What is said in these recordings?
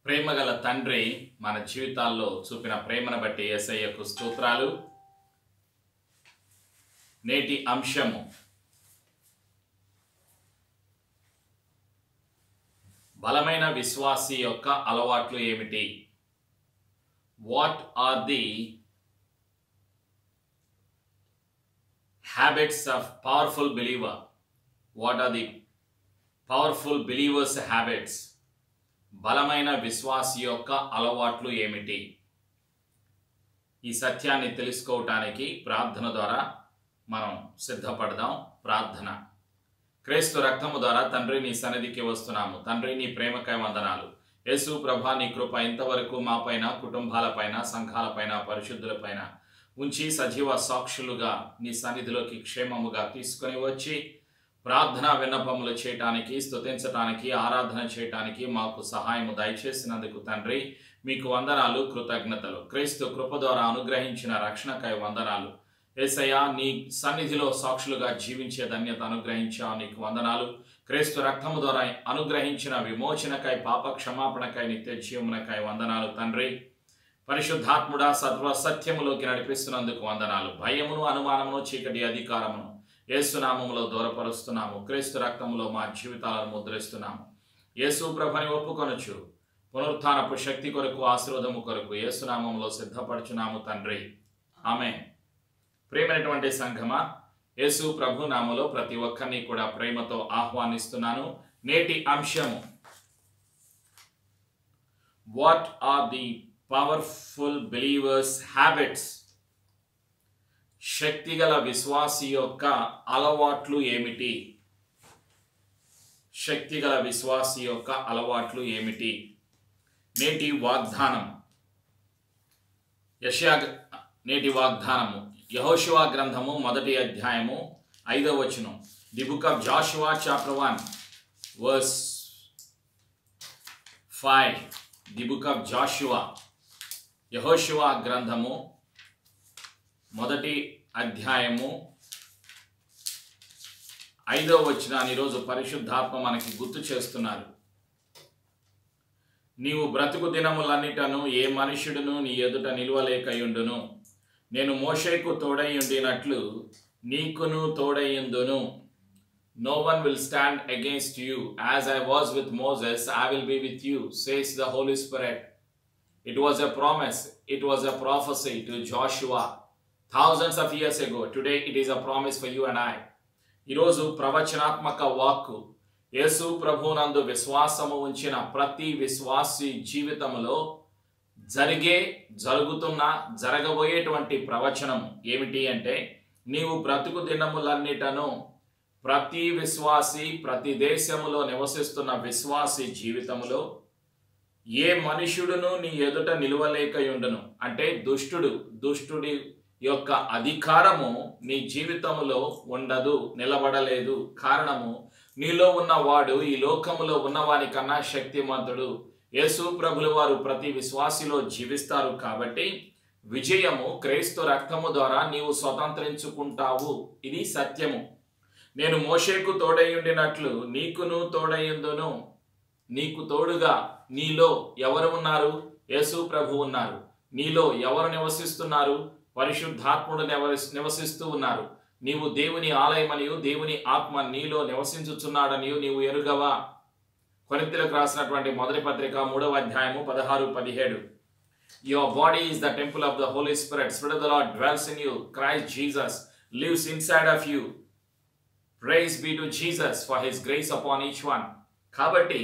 ప్రేమగల తండ్రి మన జీవితాల్లో చూపిన ప్రేమను బట్టి యేసయ్యకు స్తోత్రాలు నేటి అంశము బలమైన విశ్వాసి యొక్క అలవాట్లు ఏమిటి what are the habits of powerful believer what are the powerful believers habits బలమైన విశ్వాసి యొక్క అలవాట్లు ఏమిటి ఈ సత్యాన్ని తెలుసుకోవటానికి ప్రార్థన ద్వారా మనం సిద్ధపడదాం ప్రార్థన క్రీస్తు రక్తము ద్వారా తండ్రి నీ సన్నిధికి వస్తున్నాము తండ్రి నీ ప్రేమకై వందనాలు యేసు ప్రభా నీ కృప ఇంతవరకు మాపైన కుటుంబాలపైన సంఘాలపైన పరిశుద్ధులపైన ఉంచి సజీవ సాక్షులుగా నీ సన్నిధిలోకి క్షేమముగా తీసుకొని వచ్చి ప్రార్థన విన్నపములు చేయటానికి స్తుతించటానికి ఆరాధన చేయటానికి మాకు సహాయము దయచేసినందుకు తండ్రి మీకు వందనాలు కృతజ్ఞతలు క్రీస్తు కృప ద్వారా అనుగ్రహించిన రక్షణకై వందనాలు ఏసయ్య నీ సన్నిధిలో సాక్షులుగా జీవించే ధన్యత అనుగ్రహించావు నీకు వందనాలు క్రీస్తు రక్తము ద్వారా అనుగ్రహించిన విమోచనకై పాప క్షమాపణకై నిత్య జీవమునకై వందనాలు తండ్రి పరిశుద్ధాత్ముడా సర్వ సత్యములోకి నడిపిస్తున్నందుకు వందనాలు భయమును అనుమానమును చీకటి అధికారమును యేసునామములో దూరపరుస్తున్నాము క్రీస్తు రక్తములో మా జీవితాలను ముద్రిస్తున్నాము యేసు ప్రభని ఒప్పుకొనొచ్చు పునరుత్థానపు శక్తి కొరకు ఆశీర్వదము కొరకు యేసునామంలో సిద్ధపడుచున్నాము తండ్రి ఆమె ప్రేమైనటువంటి సంఘమా యేసు ప్రభు నామలో ప్రతి ఒక్కరిని కూడా ప్రేమతో ఆహ్వానిస్తున్నాను నేటి అంశము what are the powerful believers habits శక్తిగల విశ్వాసి యొక్క అలవాట్లు ఏమిటి శక్తిగల విశ్వాసి యొక్క అలవాట్లు ఏమిటి నేటి వాగ్దానం యషయా నేటి వాగ్దానము యహోశివా గ్రంథము మొదటి అధ్యాయము ఐదవ వచనం the book of Joshua chapter one verse five the book of Joshua యహోశివా గ్రంథము మొదటి అధ్యాయము ఐదవ వచనాన్ని ఈరోజు పరిశుద్ధాత్మ మనకి గుర్తు చేస్తున్నారు నీవు బ్రతుకు దినములన్నిటను ఏ మనుష్యుడును నీ ఎదుట నిలువలేకయుండును నేను మోషేకు తోడైయుండినట్లు నీకును తోడైయుందును no one will stand against you as I was with Moses I will be with you says the Holy Spirit it was a promise it was a prophecy to Joshua thousands of years ago today it is a promise for you and I ఈరోజు ప్రవచనాత్మక వాక్కు యేసు ప్రభునందు విశ్వాసము ఉంచిన ప్రతి విశ్వాసి జీవితంలో జరిగే జరుగుతున్న జరగబోయేటువంటి ప్రవచనం ఏమిటి అంటే నీవు బ్రతుకు దినములన్నిటను ప్రతి విశ్వాసి ప్రతి దేశములో నివసిస్తున్న విశ్వాసి జీవితములో ఏ మనుష్యుడును నీ ఎదుట నిలువలేకయుండును అంటే దుష్టుడు దుష్టుడి యొక్క అధికారము నీ జీవితంలో ఉండదు నిలబడలేదు కారణము నీలో ఉన్నవాడు ఈ లోకములో ఉన్నవాని కన్నా శక్తిమంతుడు యేసు ప్రభుల వారు ప్రతి విశ్వాసిలో జీవిస్తారు కాబట్టి విజయము క్రైస్త రక్తము ద్వారా నీవు స్వతంత్రించుకుంటావు ఇది సత్యము నేను మోషేకు తోడయ్యుండినట్లు నీకును తోడయ్యుందును నీకు తోడుగా నీలో ఎవరు ఉన్నారు యేసు ప్రభు ఉన్నారు నీలో ఎవరు నివసిస్తున్నారు పరిశుద్ధాత్ముడు నివసిస్తూ ఉన్నారు నీవు దేవుని ఆలయమనియు దేవుని ఆత్మ నీలో నివసించుచున్నాడనియు నీవు ఎరుగవా కొరింతలకు రాసినటువంటి మొదటి పత్రిక మూడవ అధ్యాయము పదహారు పదిహేడు your body is the temple of the Holy Spirit Spirit the Lord dwells in you Christ Jesus lives inside of you praise be to Jesus for his grace upon each one కాబట్టి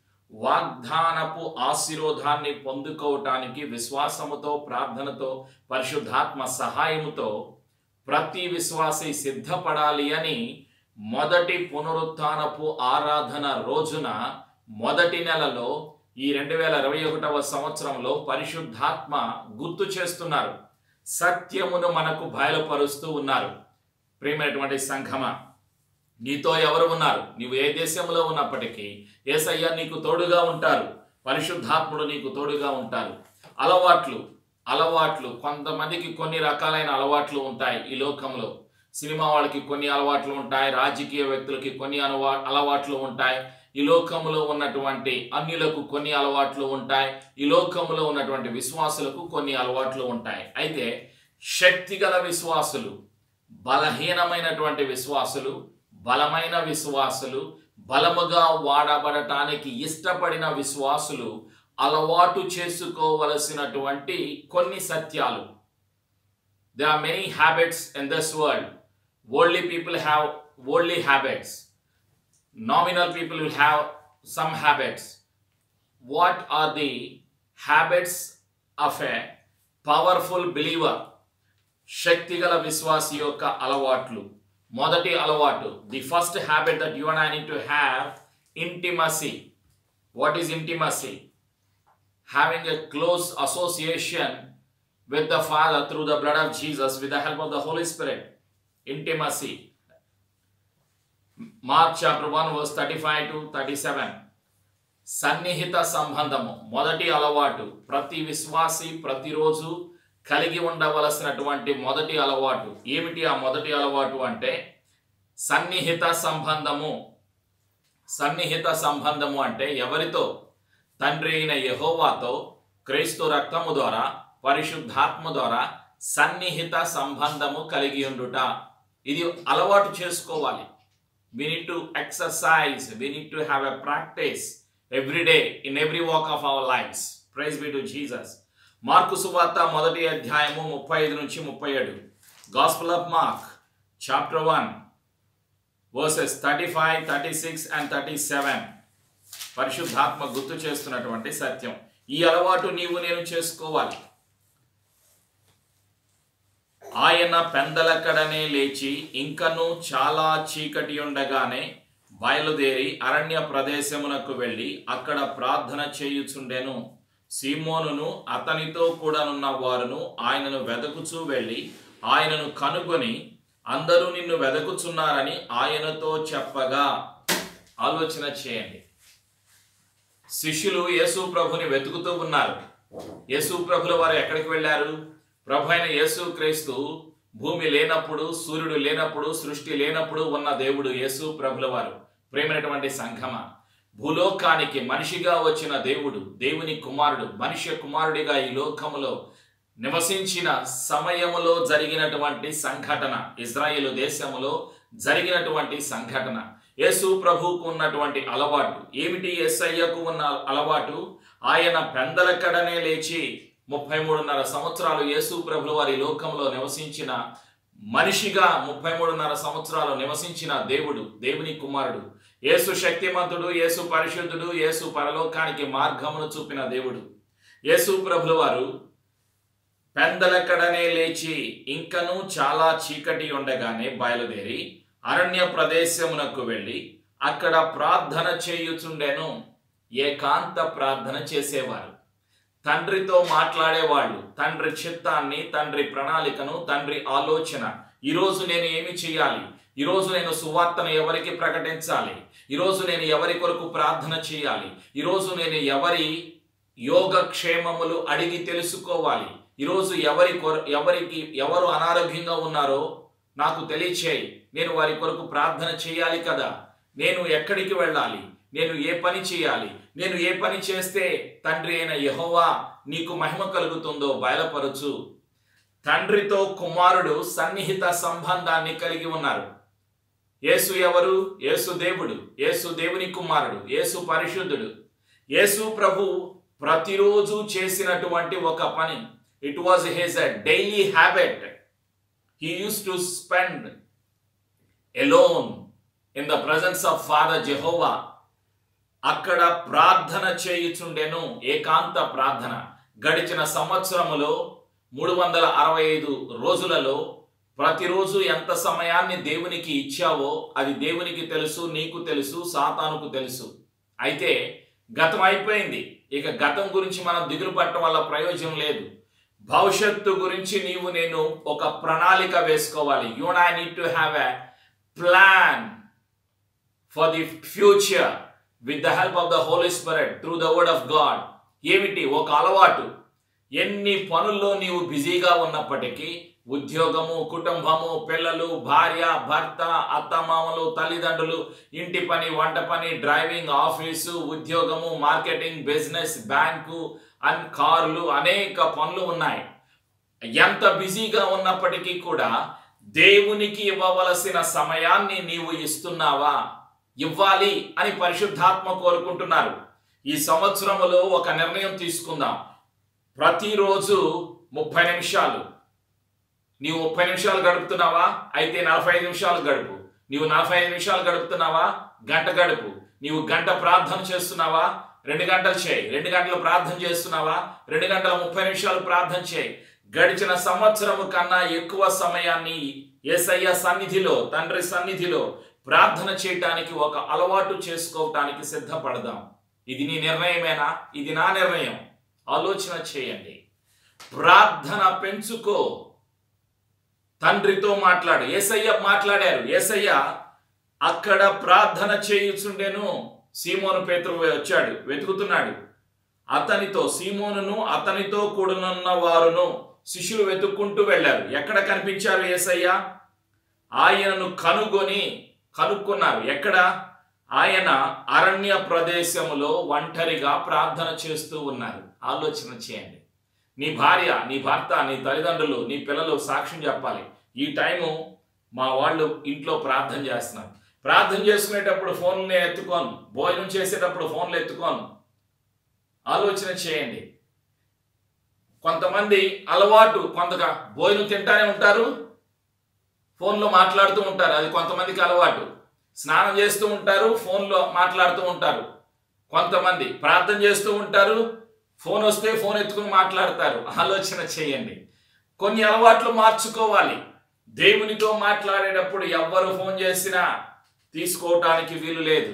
వాగ్దానపు ఆశీర్వాదాన్ని పొందుకోవటానికి విశ్వాసముతో ప్రార్థనతో పరిశుద్ధాత్మ సహాయముతో ప్రతి విశ్వాసి సిద్ధపడాలి అని మొదటి పునరుత్నపు ఆరాధన రోజున మొదటి నెలలో ఈ రెండు వేల ఇరవై ఒకటవ సంవత్సరంలో పరిశుద్ధాత్మ గుర్తు చేస్తున్నారు సత్యమును మనకు బయలుపరుస్తూ ఉన్నారు ప్రేమైనటువంటి సంఘమ నీతో ఎవరు ఉన్నారు నీవు ఏ దేశంలో ఉన్నప్పటికీ ఏసయ్య నీకు తోడుగా ఉంటారు పరిశుద్ధాత్ముడు నీకు తోడుగా ఉంటారు అలవాట్లు అలవాట్లు కొంతమందికి కొన్ని రకాలైన అలవాట్లు ఉంటాయి ఈ లోకంలో సినిమా వాళ్ళకి కొన్ని అలవాట్లు ఉంటాయి రాజకీయ వ్యక్తులకి కొన్ని అలవా అలవాట్లు ఉంటాయి ఈ లోకములో ఉన్నటువంటి అన్యులకు కొన్ని అలవాట్లు ఉంటాయి ఈ లోకములో ఉన్నటువంటి విశ్వాసులకు కొన్ని అలవాట్లు ఉంటాయి అయితే శక్తిగల విశ్వాసులు బలహీనమైనటువంటి విశ్వాసులు బలమైన విశ్వాసులు బలముగా వాడబడటానికి ఇష్టపడిన విశ్వాసులు అలవాటు చేసుకోవలసినటువంటి కొన్ని సత్యాలు there are many habits in this world worldly people have worldly habits nominal people will have some habits what are the habits of a powerful believer శక్తిగల విశ్వాసి యొక్క అలవాట్లు మొదటి అలవాటు the first habit that you and I need to have intimacy what is intimacy having a close association with the Father through the blood of Jesus with the help of the Holy Spirit. Intimacy. Mark chapter 1 verse 35 to 37. సన్నిహిత సంబంధము మొదటి అలవాటు ప్రతి విశ్వాసి ప్రతిరోజు కలిగి ఉండవలసినటువంటి మొదటి అలవాటు ఏమిటి ఆ మొదటి అలవాటు అంటే సన్నిహిత సంబంధము సన్నిహిత సంబంధము అంటే ఎవరితో తండ్రి అయిన యహోవాతో క్రీస్తు రక్తము ద్వారా పరిశుద్ధాత్మ ద్వారా సన్నిహిత సంబంధము కలిగి ఉండుట ఇది అలవాటు చేసుకోవాలి we need to exercise we need to have a practice every day in every walk of our lives praise be to Jesus మార్కు సువార్త మొదటి అధ్యాయము ముప్పై ఐదు నుంచి ముప్పై ఏడు gospel of Mark chapter one verses thirty five thirty six and thirty seven పరిశుద్ధాత్మ గుర్తు చేస్తున్నటువంటి సత్యం ఈ అలవాటు నీవు నేను చేసుకోవాలి ఆయన పెందలకడనే లేచి ఇంకను చాలా చీకటి ఉండగానే బయలుదేరి అరణ్య ప్రదేశమునకు వెళ్ళి అక్కడ ప్రార్థన చేయుచుండెను సీమోనును అతనితో కూడానున్న వారును ఆయనను వెదకుచూ వెళ్ళి ఆయనను కనుగొని అందరూ నిన్ను వెదకుచున్నారని ఆయనతో చెప్పగా ఆలోచన చేయండి శిష్యులు యేసు ప్రభుని వెతుకుతూ ఉన్నారు యేసు ప్రభుల వారు ఎక్కడికి వెళ్ళారు ప్రభు అయిన యేసు క్రీస్తు భూమి లేనప్పుడు సూర్యుడు లేనప్పుడు సృష్టి లేనప్పుడు ఉన్న దేవుడు యేసు ప్రభుల వారు ప్రేమైనటువంటి సంఘమ భూలోకానికి మనిషిగా వచ్చిన దేవుడు దేవుని కుమారుడు మనిషి కుమారుడిగా ఈ లోకములో నివసించిన సమయములో జరిగినటువంటి సంఘటన ఇజ్రాయేలు దేశములో జరిగినటువంటి సంఘటన యేసు ప్రభువుకు ఉన్నటువంటి అలవాటు ఏమిటి యేసయ్యకు ఉన్న అలవాటు ఆయన పెందలకడనే లేచి ముప్పై మూడున్నర సంవత్సరాలు యేసు ప్రభుల వారి లోకంలో నివసించిన మనిషిగా ముప్పై మూడున్నర సంవత్సరాలు నివసించిన దేవుడు దేవుని కుమారుడు యేసు శక్తిమంతుడు యేసు పరిశుద్ధుడు యేసు పరలోకానికి మార్గమును చూపిన దేవుడు యేసు ప్రభుల వారు పెందలకడనే లేచి ఇంకనూ చాలా చీకటి ఉండగానే బయలుదేరి అరణ్య ప్రదేశమునకు వెళ్ళి అక్కడ ప్రార్థన చేయుచుండెను ఏకాంత ప్రార్థన చేసేవారు తండ్రితో మాట్లాడేవాళ్ళు తండ్రి చిత్తాన్ని తండ్రి ప్రణాళికను తండ్రి ఆలోచన ఈరోజు నేను ఏమి చేయాలి ఈరోజు నేను సువార్తను ఎవరికి ప్రకటించాలి ఈరోజు నేను ఎవరి కొరకు ప్రార్థన చేయాలి ఈరోజు నేను ఎవరి యోగక్షేమములు అడిగి తెలుసుకోవాలి ఈరోజు ఎవరి కొర ఎవరికి ఎవరు అనారోగ్యంగా ఉన్నారో నాకు తెలియచేయి నేను వారి కొరకు ప్రార్థన చేయాలి కదా నేను ఎక్కడికి వెళ్ళాలి నేను ఏ పని చేయాలి నేను ఏ పని చేస్తే తండ్రి అయిన యహోవా నీకు మహిమ కలుగుతుందో బయలుపరచు తండ్రితో కుమారుడు సన్నిహిత సంబంధాన్ని కలిగి ఉన్నారు యేసు ఎవరు యేసు దేవుడు యేసు దేవుని కుమారుడు యేసు పరిశుద్ధుడు యేసు ప్రభు ప్రతిరోజు చేసినటువంటి ఒక పని it was his a daily habit he used to spend alone in the presence of Father Jehovah అక్కడ ప్రార్థన చేయుచుండెను ఏకాంత ప్రార్థన గడిచిన సంవత్సరములో మూడు వందల అరవై ఐదు రోజులలో ప్రతిరోజు ఎంత సమయాన్ని దేవునికి ఇచ్చావో అది దేవునికి తెలుసు నీకు తెలుసు సాతానుకు తెలుసు అయితే గతం అయిపోయింది ఇక గతం గురించి మనం దిగులు పట్టడం వల్ల ప్రయోజనం లేదు భవిష్యత్తు గురించి నీవు నేను ఒక ప్రణాళిక వేసుకోవాలి you I need to have a plan for the future with the help of the Holy Spirit through the word of God ఏమిటి ఒక అలవాటు ఎన్ని పనుల్లో నీవు బిజీగా ఉన్నప్పటికీ ఉద్యోగము కుటుంబము పిల్లలు భార్య భర్త అత్తమామలు తల్లిదండ్రులు ఇంటి పని వంట పని డ్రైవింగ్ ఆఫీసు ఉద్యోగము మార్కెటింగ్ బిజినెస్ బ్యాంకు అన్ కార్లు అనేక పనులు ఉన్నాయి ఎంత బిజీగా ఉన్నప్పటికీ కూడా దేవునికి ఇవ్వవలసిన సమయాన్ని నీవు ఇస్తున్నావా ఇవ్వాలి అని పరిశుద్ధాత్మ కోరుకుంటున్నారు ఈ సంవత్సరములో ఒక నిర్ణయం తీసుకుందాం ప్రతిరోజు ముప్పై నిమిషాలు నీవు ముప్పై నిమిషాలు గడుపుతున్నావా అయితే నలభై ఐదు నిమిషాలు గడుపు నీవు నలభై ఐదు నిమిషాలు గడుపుతున్నావా గంట గడుపు నీవు గంట ప్రార్థన చేస్తున్నావా రెండు గంటలు చేయి రెండు గంటలు ప్రార్థన చేస్తున్నావా రెండు గంటల ముప్పై నిమిషాలు ప్రార్థన చేయి గడిచిన సంవత్సరము కన్నా ఎక్కువ సమయాన్ని ఏసయ్య సన్నిధిలో తండ్రి సన్నిధిలో ప్రార్థన చేయటానికి ఒక అలవాటు చేసుకోవటానికి సిద్ధపడదాం ఇది నీ నిర్ణయమేనా ఇది నా నిర్ణయం ఆలోచన చేయండి ప్రార్థన పెంచుకో తండ్రితో మాట్లాడు ఏసయ్య మాట్లాడారు ఏసయ్య అక్కడ ప్రార్థన చేయుచుండెను సీమోను పేతురు వచ్చాడు వెతుకుతున్నాడు అతనితో సీమోనును అతనితో కూడనున్న వారును శిష్యులు వెతుక్కుంటూ వెళ్ళారు ఎక్కడ కనిపించారు ఏసయ్య ఆయనను కనుగొని కనుక్కున్నారు ఎక్కడ ఆయన అరణ్య ప్రదేశములో ఒంటరిగా ప్రార్థన చేస్తూ ఉన్నారు ఆలోచన చేయండి నీ భార్య నీ భర్త నీ తల్లిదండ్రులు నీ పిల్లలు సాక్ష్యం చెప్పాలి ఈ టైము మా వాళ్ళు ఇంట్లో ప్రార్థన చేస్తున్నారు ప్రార్థన చేసుకునేటప్పుడు ఫోన్లు ఎత్తుకోను భోజనం చేసేటప్పుడు ఫోన్లు ఎత్తుకోను ఆలోచన చేయండి కొంతమంది అలవాటు కొంతగా భోజనం తింటానే ఉంటారు ఫోన్లో మాట్లాడుతూ ఉంటారు అది కొంతమందికి అలవాటు స్నానం చేస్తూ ఉంటారు ఫోన్లో మాట్లాడుతూ ఉంటారు కొంతమంది ప్రార్థన చేస్తూ ఉంటారు ఫోన్ వస్తే ఫోన్ ఎత్తుకుని మాట్లాడతారు ఆలోచన చేయండి కొన్ని అలవాట్లు మార్చుకోవాలి దేవునితో మాట్లాడేటప్పుడు ఎవ్వరు ఫోన్ చేసినా తీసుకోవటానికి వీలు లేదు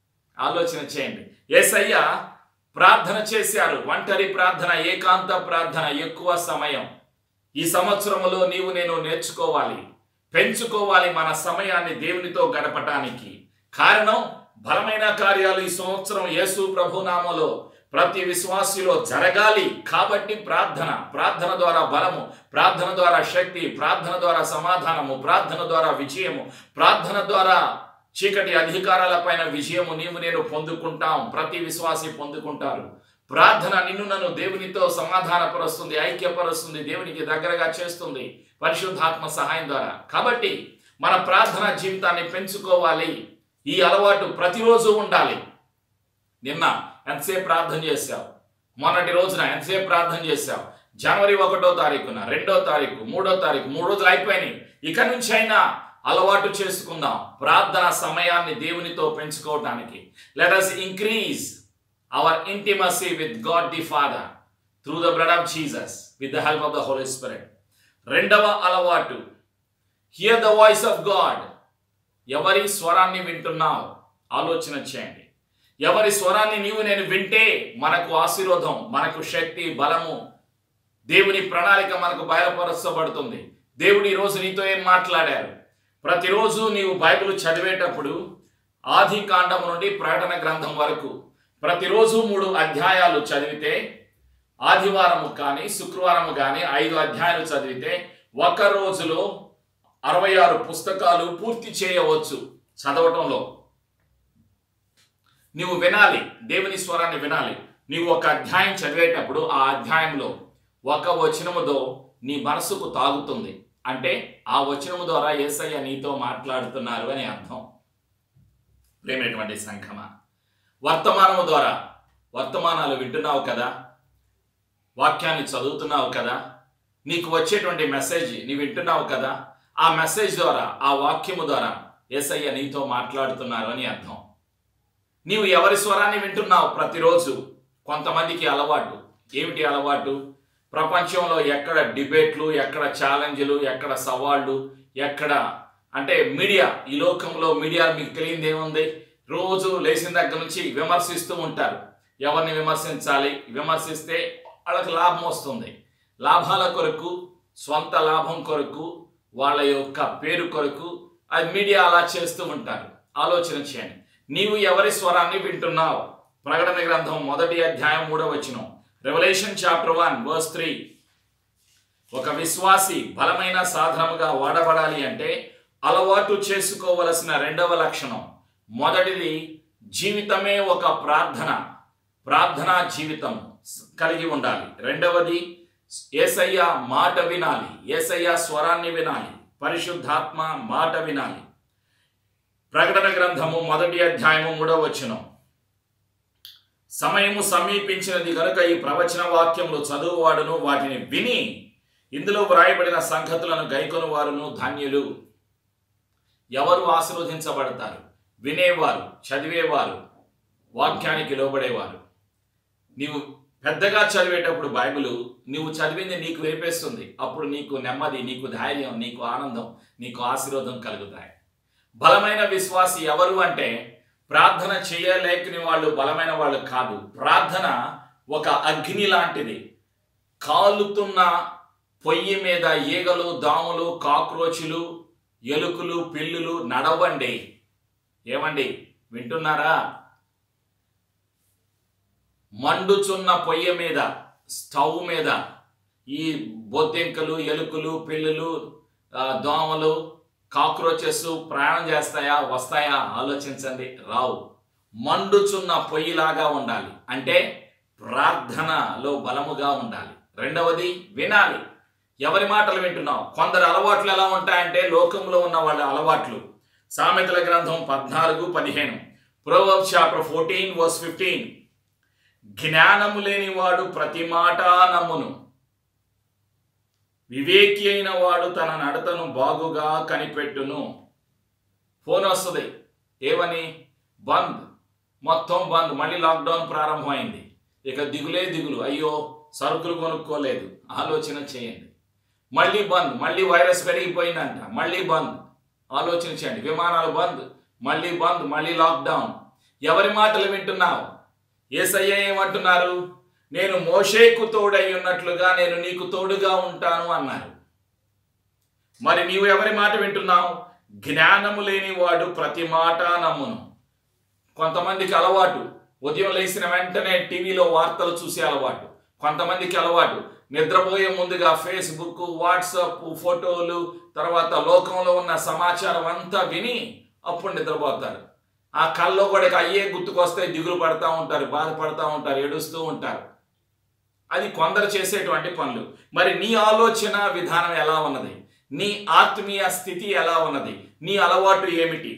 ఆలోచన చేయండి ఏసయ్య ప్రార్థన చేశారు ఒంటరి ప్రార్థన ఏకాంత ప్రార్థన ఎక్కువ సమయం ఈ సంవత్సరములో నీవు నేను నేర్చుకోవాలి పెంచుకోవాలి మన సమయాన్ని దేవునితో గడపటానికి కారణం బలమైన కార్యాలు ఈ సంవత్సరం యేసు ప్రభునామలో ప్రతి విశ్వాసిలో జరగాలి కాబట్టి ప్రార్థన ప్రార్థన ద్వారా బలము ప్రార్థన ద్వారా శక్తి ప్రార్థన ద్వారా సమాధానము ప్రార్థన ద్వారా విజయము ప్రార్థన ద్వారా చీకటి అధికారాలపైన విజయము నీవు నేను పొందుకుంటాం ప్రతి విశ్వాసి పొందుకుంటారు ప్రార్థన నిన్ను నన్ను దేవునితో సమాధానపరుస్తుంది ఐక్యపరుస్తుంది దేవునికి దగ్గరగా చేస్తుంది పరిశుద్ధాత్మ సహాయం ద్వారా కాబట్టి మన ప్రార్థన జీవితాన్ని పెంచుకోవాలి ఈ అలవాటు ప్రతిరోజు ఉండాలి నిన్న ఎంతసేపు ప్రార్థన చేశావు మొన్నటి రోజున ఎంతసేపు ప్రార్థన చేశావు జనవరి ఒకటో తారీఖున రెండో తారీఖు మూడో తారీఖు మూడు రోజులు అయిపోయినాయి ఇక నుంచి అయినా అలవాటు చేసుకుందాం ప్రార్థన సమయాన్ని దేవునితో పెంచుకోవటానికి let us increase our intimacy with God the Father through the blood of Jesus with the help of the Holy Spirit రెండవ అలవాటు hear the voice of God ఎవరి స్వరాన్ని వింటున్నావు ఆలోచన చేయండి ఎవరి స్వరాన్ని నీవు నేను వింటే మనకు ఆశీర్వాదం మనకు శక్తి బలము దేవుని ప్రణాళిక మనకు బయలుపరచబడుతుంది దేవుడు ఈరోజు నీతో ఏం మాట్లాడారు ప్రతిరోజు నీవు బైబిల్ చదివేటప్పుడు ఆది కాండం నుండి ప్రకటన గ్రంథం వరకు ప్రతిరోజు మూడు అధ్యాయాలు చదివితే ఆదివారము కానీ శుక్రవారము కానీ ఐదు అధ్యాయాలు చదివితే ఒక రోజులో అరవై ఆరు పుస్తకాలు పూర్తి చేయవచ్చు చదవటంలో నీవు వినాలి దేవుని స్వరాన్ని వినాలి నీవు ఒక అధ్యాయం చదివేటప్పుడు ఆ అధ్యాయంలో ఒక వచనముతో నీ మనసుకు తాగుతుంది అంటే ఆ వచనము ద్వారా యేసయ్య నీతో మాట్లాడుతున్నారు అని అర్థం ప్రేమైనటువంటి సంఘమ వర్తమానము ద్వారా వర్తమానాలు వింటున్నావు కదా వాక్యాన్ని చదువుతున్నావు కదా నీకు వచ్చేటువంటి మెసేజ్ నీ వింటున్నావు కదా ఆ మెసేజ్ ద్వారా ఆ వాక్యము ద్వారా యేసయ్య నీతో మాట్లాడుతున్నారు అని అర్థం నీవు ఎవరి స్వరాన్ని వింటున్నావు ప్రతిరోజు కొంతమందికి అలవాటు ఏమిటి అలవాటు ప్రపంచంలో ఎక్కడ డిబేట్లు ఎక్కడ ఛాలెంజ్లు ఎక్కడ సవాళ్ళు ఎక్కడ అంటే మీడియా ఈ లోకంలో మీడియా మీకు తెలియంది ఏముంది రోజు లేచిన దగ్గర నుంచి విమర్శిస్తూ ఉంటారు ఎవరిని విమర్శించాలి విమర్శిస్తే వాళ్ళకి లాభం వస్తుంది లాభాల కొరకు స్వంత లాభం కొరకు వాళ్ళ యొక్క పేరు కొరకు అది మీడియా అలా చేస్తూ ఉంటారు ఆలోచన చేయండి నీవు ఎవరి స్వరాన్ని వింటున్నావు ప్రకటన గ్రంథం మొదటి అధ్యాయం మూడవ వచనం Revelation chapter one verse three ఒక విశ్వాసి బలమైన సాధనముగా వాడబడాలి అంటే అలవాటు చేసుకోవలసిన రెండవ లక్షణం మొదటిది జీవితమే ఒక ప్రార్థన ప్రార్థనా జీవితం కలిగి ఉండాలి రెండవది ఏసయ్య మాట వినాలి ఏసయ్య స్వరాన్ని వినాలి పరిశుద్ధాత్మ మాట వినాలి ప్రకటన గ్రంథము మొదటి అధ్యాయము మూడవ వచనం సమయము సమీపించినది గనుక ఈ ప్రవచన వాక్యములు చదువువాడును వాటిని విని ఇందులో వ్రాయబడిన సంగతులను గైకొను వారును ధన్యులు ఎవరు ఆశీర్వదించబడతారు వినేవారు చదివేవారు వాక్యానికి లోబడేవారు నీవు పెద్దగా చదివేటప్పుడు బైబిల్ నువ్వు చదివింది నీకు వినిపిస్తుంది అప్పుడు నీకు నెమ్మది నీకు ధైర్యం నీకు ఆనందం నీకు ఆశీర్వాదం కలుగుతాయి బలమైన విశ్వాసి ఎవరు అంటే ప్రార్థన చేయలేకని వాళ్ళు బలమైన వాళ్ళు కాదు ప్రార్థన ఒక అగ్ని లాంటిది కాలుతున్న పొయ్యి మీద ఈగలు దాములు కాక్రోచులు ఎలుకలు పిల్లులు నడవండి ఏమండి వింటున్నారా మండుచున్న పొయ్యి మీద స్టవ్ మీద ఈ బొద్దింకలు ఎలుకలు పిల్లులు ఆ, దోమలు కాక్రోచెస్ ప్రయాణం చేస్తాయా వస్తాయా ఆలోచించండి రావు మండుచున్న పొయ్యిలాగా ఉండాలి అంటే ప్రార్థనలో బలముగా ఉండాలి రెండవది వినాలి ఎవరి మాటలు వింటున్నావు కొందరు అలవాట్లు ఎలా ఉంటాయంటే లోకంలో ఉన్న వాళ్ళ అలవాట్లు సామెతల గ్రంథం పద్నాలుగు పదిహేను proverb chapter fourteen verse fifteen జ్ఞానము లేనివాడు ప్రతి మాట నమ్మును వివేకి అయిన వాడు తన నడతను బాగుగా కనిపెట్టును ఫోన్ వస్తుంది ఏమని బంద్ మొత్తం బంద్ మళ్ళీ లాక్డౌన్ ప్రారంభమైంది ఇక దిగులే దిగులు అయ్యో సరుకులు కొనుక్కోలేదు ఆలోచన చేయండి మళ్ళీ బంద్ మళ్ళీ వైరస్ పెరిగిపోయిందంట మళ్ళీ బంద్ ఆలోచన చేయండి విమానాలు బంద్ మళ్ళీ బంద్ మళ్ళీ లాక్డౌన్ ఎవరి మాటలు వింటున్నావు ఏసయ్య ఏమంటున్నారు నేను మోషేకు తోడై ఉన్నట్లుగా నేను నీకు తోడుగా ఉంటాను అన్నారు మరి నీవు ఎవరి మాట వింటున్నావు జ్ఞానము లేని వాడు ప్రతి మాట నమ్మును కొంతమందికి అలవాటు ఉదయం లేచిన వెంటనే టీవీలో వార్తలు చూసే అలవాటు కొంతమందికి అలవాటు నిద్రపోయే ముందుగా ఫేస్బుక్ వాట్సాప్ ఫోటోలు తర్వాత లోకంలో ఉన్న సమాచారం అంతా విని అప్పుడు నిద్రపోతారు ఆ కల్లో కూడా అయ్యే గుర్తుకొస్తే దిగులు పడతా ఉంటారు బాధపడతా ఉంటారు ఏడుస్తూ ఉంటారు అది కొందరు చేసేటువంటి పనులు మరి నీ ఆలోచన విధానం ఎలా ఉన్నది నీ ఆత్మీయ స్థితి ఎలా ఉన్నది నీ అలవాటు ఏమిటి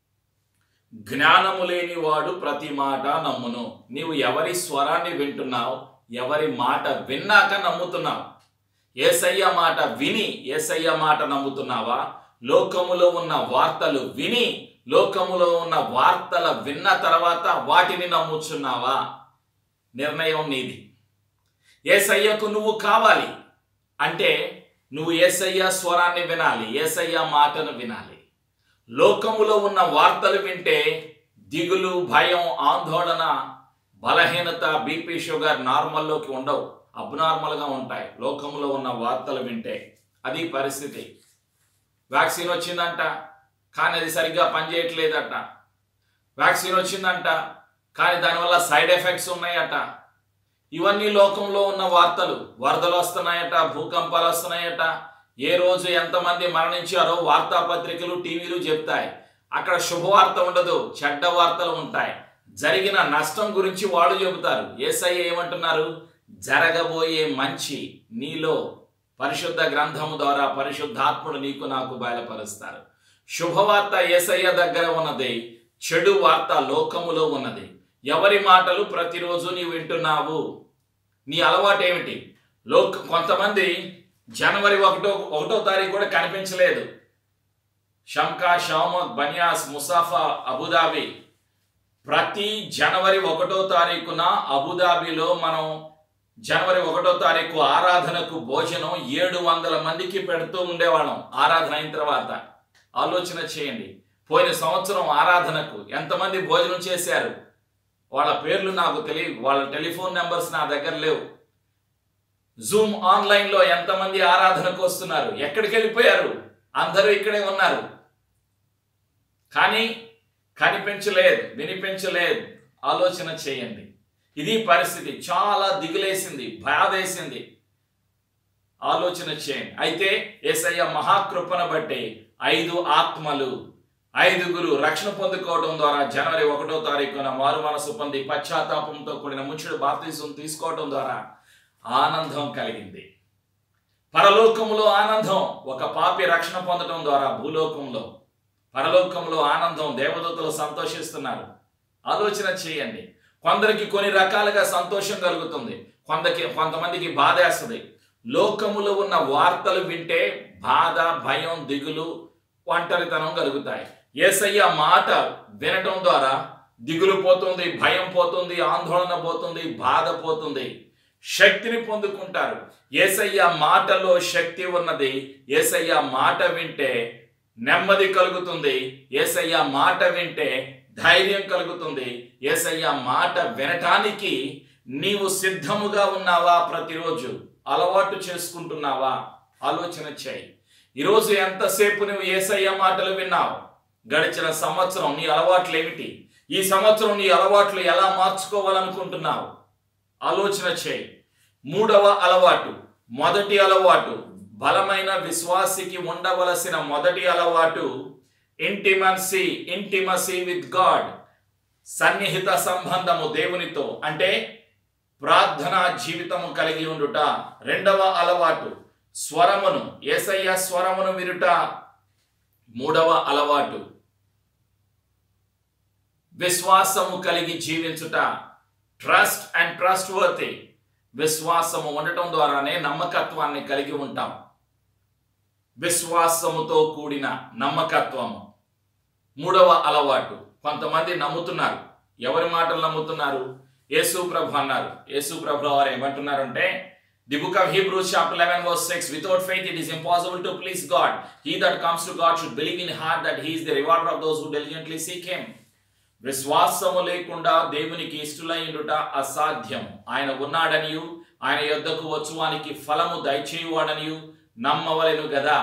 జ్ఞానము లేని వాడు ప్రతి మాట నమ్మును నీవు ఎవరి స్వరాన్ని వింటున్నావు ఎవరి మాట విన్నాక నమ్ముతున్నావు ఏసయ్య మాట విని ఏసయ్య మాట నమ్ముతున్నావా లోకములో ఉన్న వార్తలు విని లోకములో ఉన్న వార్తల విన్న తర్వాత వాటిని నమ్ముచున్నావా నిర్ణయం నీది ఏసయ్యకు నువ్వు కావాలి అంటే నువ్వు ఏసయ్య స్వరాన్ని వినాలి ఏసయ్య మాటను వినాలి లోకములో ఉన్న వార్తలు వింటే దిగులు భయం ఆందోళన బలహీనత బీపీ షుగర్ నార్మల్లోకి ఉండవు అబ్నార్మల్గా ఉంటాయి లోకంలో ఉన్న వార్తలు వింటే అది పరిస్థితి వ్యాక్సిన్ వచ్చిందంట కానీ అది సరిగ్గా పనిచేయట్లేదట వ్యాక్సిన్ వచ్చిందంట కానీ దానివల్ల సైడ్ ఎఫెక్ట్స్ ఉన్నాయట ఇవన్నీ లోకంలో ఉన్న వార్తలు వరదలు వస్తున్నాయట భూకంపాలు వస్తున్నాయట ఏ రోజు ఎంతమంది మరణించారో వార్తాపత్రికలు టీవీలు చెప్తాయి అక్కడ శుభవార్త ఉండదు చెడ్డ వార్తలు ఉంటాయి జరిగిన నష్టం గురించి వాళ్ళు చెబుతారు ఏసఐ ఏమంటున్నారు జరగబోయే మంచి నీలో పరిశుద్ధ గ్రంథము ద్వారా పరిశుద్ధాత్ముడు నీకు నాకు బయలుపరుస్తారు శుభవార్త ఏసయ్య దగ్గర ఉన్నది చెడు వార్త లోకములో ఉన్నది ఎవరి మాటలు ప్రతిరోజు నీవు వింటున్నావు నీ అలవాటు ఏమిటి లోక కొంతమంది జనవరి ఒకటో ఒకటో తారీఖు కూడా కనిపించలేదు షంకా షామక్ బనియాస్ ముసాఫా అబుదాబి ప్రతి జనవరి ఒకటో తారీఖున అబుదాబిలో మనం జనవరి ఒకటో తారీఖు ఆరాధనకు భోజనం ఏడు వందల మందికి పెడుతూ ఉండేవాళ్ళం ఆరాధన అయిన తర్వాత ఆలోచన చేయండి పోయిన సంవత్సరం ఆరాధనకు ఎంతమంది భోజనం చేశారు వాళ్ళ పేర్లు నాకు తెలియదు వాళ్ళ టెలిఫోన్ నెంబర్స్ నా దగ్గర లేవు జూమ్ ఆన్లైన్లో ఎంతమంది ఆరాధనకు వస్తున్నారు ఎక్కడికి వెళ్ళిపోయారు అందరూ ఇక్కడే ఉన్నారు కానీ కనిపించలేదు వినిపించలేదు ఆలోచన చేయండి ఇది పరిస్థితి చాలా దిగులేసింది బాధేసింది ఆలోచన చేయండి అయితే ఏసయ్య మహాకృపను బట్టి ఐదు ఆత్మలు ఐదుగురు రక్షణ పొందుకోవడం ద్వారా జనవరి ఒకటో తారీఖున మారు మనసు పొంది పశ్చాత్తాపంతో కూడిన ముచ్చుడు బాప్తిజం తీసుకోవడం ద్వారా ఆనందం కలిగింది పరలోకములో ఆనందం ఒక పాపి రక్షణ పొందడం ద్వారా భూలోకంలో పరలోకంలో ఆనందం దేవదూతలు సంతోషిస్తున్నారు ఆలోచన చేయండి కొందరికి కొన్ని రకాలుగా సంతోషం కలుగుతుంది కొందరికి కొంతమందికి బాధ వేస్తుంది లోకములో ఉన్న వార్తలు వింటే బాధ భయం దిగులు ఒంటరితనం కలుగుతాయి ఏసయ్య మాట వినటం ద్వారా దిగులు పోతుంది భయం పోతుంది ఆందోళన పోతుంది బాధ పోతుంది శక్తిని పొందుకుంటారు ఏసయ్య మాటలో శక్తి ఉన్నది ఏసయ్య మాట వింటే నెమ్మది కలుగుతుంది ఏసయ్య మాట వింటే ధైర్యం కలుగుతుంది ఏసయ్య మాట వినటానికి నీవు సిద్ధముగా ఉన్నావా ప్రతిరోజు అలవాటు చేసుకుంటున్నావా ఆలోచన చేయి ఈరోజు ఎంతసేపు నువ్వు ఏసయ్య మాటలు విన్నావు గడిచిన సంవత్సరం నీ అలవాట్లు ఏమిటి ఈ సంవత్సరం నీ అలవాట్లు ఎలా మార్చుకోవాలనుకుంటున్నావు ఆలోచన చేయి మూడవ అలవాటు మొదటి అలవాటు బలమైన విశ్వాసికి ఉండవలసిన మొదటి అలవాటు ఇంటిమసీ ఇంటిమసీ విత్ గాడ్ సన్నిహిత సంబంధము దేవునితో అంటే ప్రార్థనా జీవితము కలిగి ఉండుట రెండవ అలవాటు స్వరమును ఏసయ్య స్వరమును వినుట మూడవ అలవాటు విశ్వాసము కలిగి జీవించుట ట్రస్ట్ అండ్ ట్రస్ట్ వర్తి విశ్వాసము ఉండటం ద్వారానే నమ్మకత్వాన్ని కలిగి ఉంటాం విశ్వాసముతో కూడిన నమ్మకత్వము మూడవ అలవాటు కొంతమంది నమ్ముతున్నారు ఎవరి మాటలు నమ్ముతున్నారు యేసు ప్రభు అన్నారు యేసు ప్రభు వారు ఏమంటున్నారంటే the book of Hebrews chapter 11 verse 6 without faith it is impossible to please God he that comes to God should believe in heart that he is the rewarder of those who diligently seek him విశ్వాసము లేకుండా దేవునికి ఇష్టలైండుట అసాధ్యము ఆయన ఉన్నాడనియు ఆయన యొద్దకు వచ్చువానికి ఫలము దయచేయువాడనియు నమ్మవలెను గదా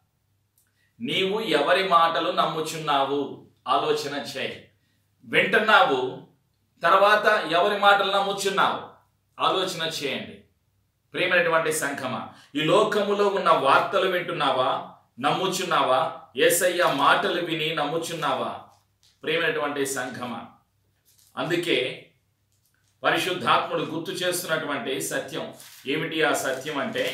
నీవు ఎవరి మాటలు నమ్ముచున్నావు ఆలోచన చేయి వింటున్నావు తర్వాత ఎవరి మాటలు నమ్ముచున్నావు ఆలోచన చేయండి ప్రేమైనటువంటి సంఘమా ఈ లోకములో ఉన్న వార్తలు వింటున్నావా నమ్ముచున్నావా ఏసయ్య మాటలు విని నమ్ముచున్నావా ప్రేమైనటువంటి సంఘమా అందుకే పరిశుద్ధాత్ముడు గుర్తు చేస్తున్నటువంటి సత్యం ఏమిటి ఆ సత్యం అంటే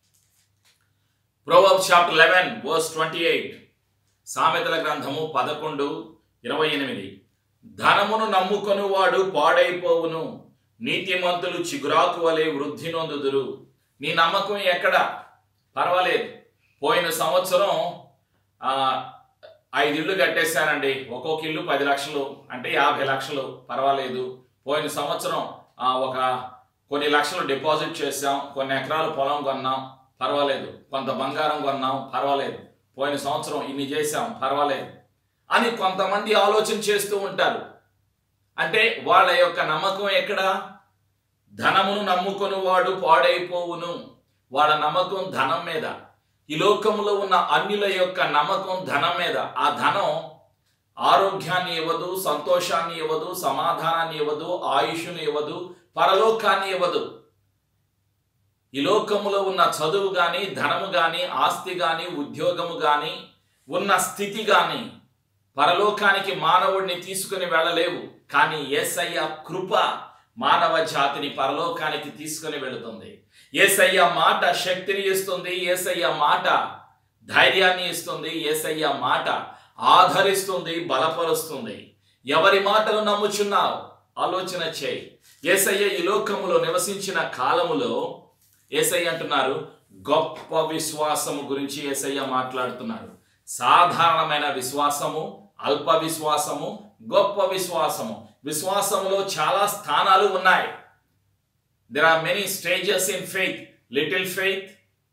proverb chapter eleven verse twenty eight సామెతల గ్రంథము పదకొండు ఇరవై ఎనిమిది ధనమును నమ్ముకొనువాడు పాడైపోవును నీతిమంతులు చిగురాకు వలె వృద్ధి నొందుదురు నీ నమ్మకం ఎక్కడ పర్వాలేదు పోయిన సంవత్సరం ఆ, ఐదు ఇళ్ళు కట్టేశానండి ఒక్కొక్క ఇల్లు పది లక్షలు అంటే యాభై లక్షలు పర్వాలేదు పోయిన సంవత్సరం ఆ, ఒక కొన్ని లక్షలు డిపాజిట్ చేసాం కొన్ని ఎకరాలు పొలం కొన్నాం పర్వాలేదు కొంత బంగారం కొన్నాం పర్వాలేదు పోయిన సంవత్సరం ఇన్ని చేసాం పర్వాలేదు అని కొంతమంది ఆలోచన చేస్తూ ఉంటారు అంటే వాళ్ళ యొక్క నమ్మకం ఎక్కడ ధనమును నమ్ముకొని వాడు పాడైపోవును వాళ్ళ నమ్మకం ధనం మీద ఈ లోకములో ఉన్న అన్యుల యొక్క నమ్మకం ధనం మీద ఆ ధనం ఆరోగ్యాన్ని ఇవ్వదు సంతోషాన్ని ఇవ్వదు సమాధానాన్ని ఇవ్వదు ఆయుష్ను ఇవ్వదు పరలోకాన్ని ఇవ్వదు ఈ లోకములో ఉన్న చదువు గాని ధనము గాని ఆస్తి గాని ఉద్యోగము గాని ఉన్న స్థితి గాని పరలోకానికి మానవుడిని తీసుకుని వెళ్ళలేవు కానీ యేసయ్య కృప మానవ జాతిని పరలోకానికి తీసుకుని వెళుతుంది యేసయ్య మాట శక్తిని ఇస్తుంది యేసయ్య మాట ధైర్యాన్ని ఇస్తుంది యేసయ్య మాట ఆధరిస్తుంది బలపరుస్తుంది ఎవరి మాటలు నమ్ముచున్నావు ఆలోచన చేయి యేసయ్య ఈ లోకములో నివసించిన కాలములో యేసయ్య అంటున్నారు గొప్ప విశ్వాసము గురించి యేసయ్య మాట్లాడుతున్నారు సాధారణమైన విశ్వాసము అల్ప విశ్వాసము గొప్ప విశ్వాసము విశ్వాసములో చాలా స్థానాలు ఉన్నాయి there are many stages in faith little faith